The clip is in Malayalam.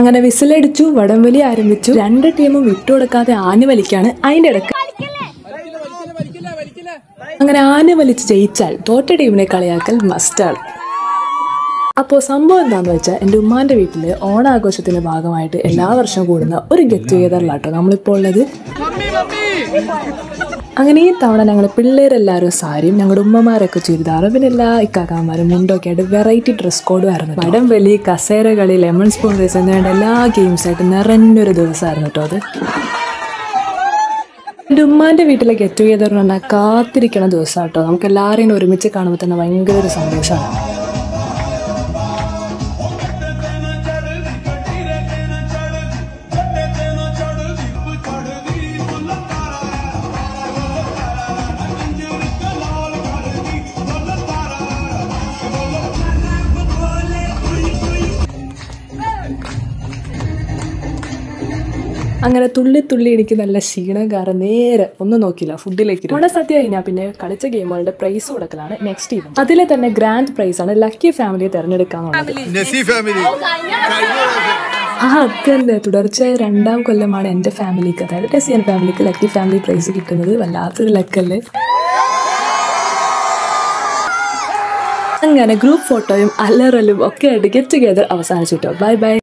അങ്ങനെ വിസിലടിച്ചു വടംവലി ആരംഭിച്ചു രണ്ട് ടീമും വിട്ടുകൊടുക്കാതെ ആന വലിക്കാണ് അതിന്റെ ഇടക്ക് അങ്ങനെ ആന വലിച്ച് ജയിച്ചാൽ തോറ്റ ടീമിനെ കളിയാക്കൽ മസ്റ്റാണ് അപ്പോൾ സംഭവം എന്താണെന്ന് വെച്ചാൽ എൻ്റെ ഉമ്മാൻ്റെ വീട്ടിൽ ഓണാഘോഷത്തിൻ്റെ ഭാഗമായിട്ട് എല്ലാ വർഷവും കൂടുന്ന ഒരു ഗെറ്റ് ടുഗെദറിലാട്ടോ നമ്മളിപ്പോൾ ഉള്ളത് അങ്ങനെ ഈ തവണ ഞങ്ങൾ പിള്ളേരെല്ലാവരും സാരിയും ഞങ്ങളുടെ ഉമ്മമാരൊക്കെ ചുരിദാറും പിന്നെ എല്ലാ ഇക്കാക്കാമാരും മുണ്ടൊക്കെ ആയിട്ട് വെറൈറ്റി ഡ്രസ് കോഡും ആയിരുന്നു വടം വലി കസേര കളി ലെമൺ സ്പൂൺ റേസ് എന്ന് വേണ്ട എല്ലാ ഗെയിംസായിട്ട് നിറഞ്ഞൊരു ദിവസമായിരുന്നു കേട്ടോ അത് എൻ്റെ ഉമ്മാൻ്റെ വീട്ടിലെ ഗെറ്റ് ടുഗെദർ എന്ന് പറഞ്ഞാൽ കാത്തിരിക്കണ ദിവസം കേട്ടോ നമുക്ക് എല്ലാവരെയും ഒരുമിച്ച് കാണുമ്പോൾ തന്നെ ഭയങ്കര ഒരു സന്തോഷമാണ് അങ്ങനെ തുള്ളി തുള്ളി എനിക്ക് നല്ല ക്ഷീണം കാരണം നേരെ ഒന്നും നോക്കില്ല ഫുഡിലേക്ക് ഓണസദ്യ കഴിഞ്ഞാൽ പിന്നെ കളിച്ച ഗെയിമുകളുടെ പ്രൈസ് കൊടുക്കലാണ് നെക്സ്റ്റ് ഇവന്റ് അതിലെ തന്നെ ഗ്രാൻഡ് പ്രൈസ് ആണ് ലക്കി ഫാമിലിയെ തിരഞ്ഞെടുക്കാന്നുള്ളത് നെസി ഫാമിലി ആ അത് തന്നെ തുടർച്ചയായ രണ്ടാം കൊല്ലമാണ് എൻ്റെ ഫാമിലിക്ക് അതായത് ടെസിയൻ ഫാമിലിക്ക് ലക്കി ഫാമിലി പ്രൈസ് കിട്ടുന്നത് വല്ലാത്തൊരു ലക്കല്ലേ അങ്ങനെ ഗ്രൂപ്പ് ഫോട്ടോയും അല്ലറലും ഒക്കെ ആയിട്ട് ഗെറ്റ് ടുഗെദർ അവസാനിച്ചു കേട്ടോ ബൈ ബൈ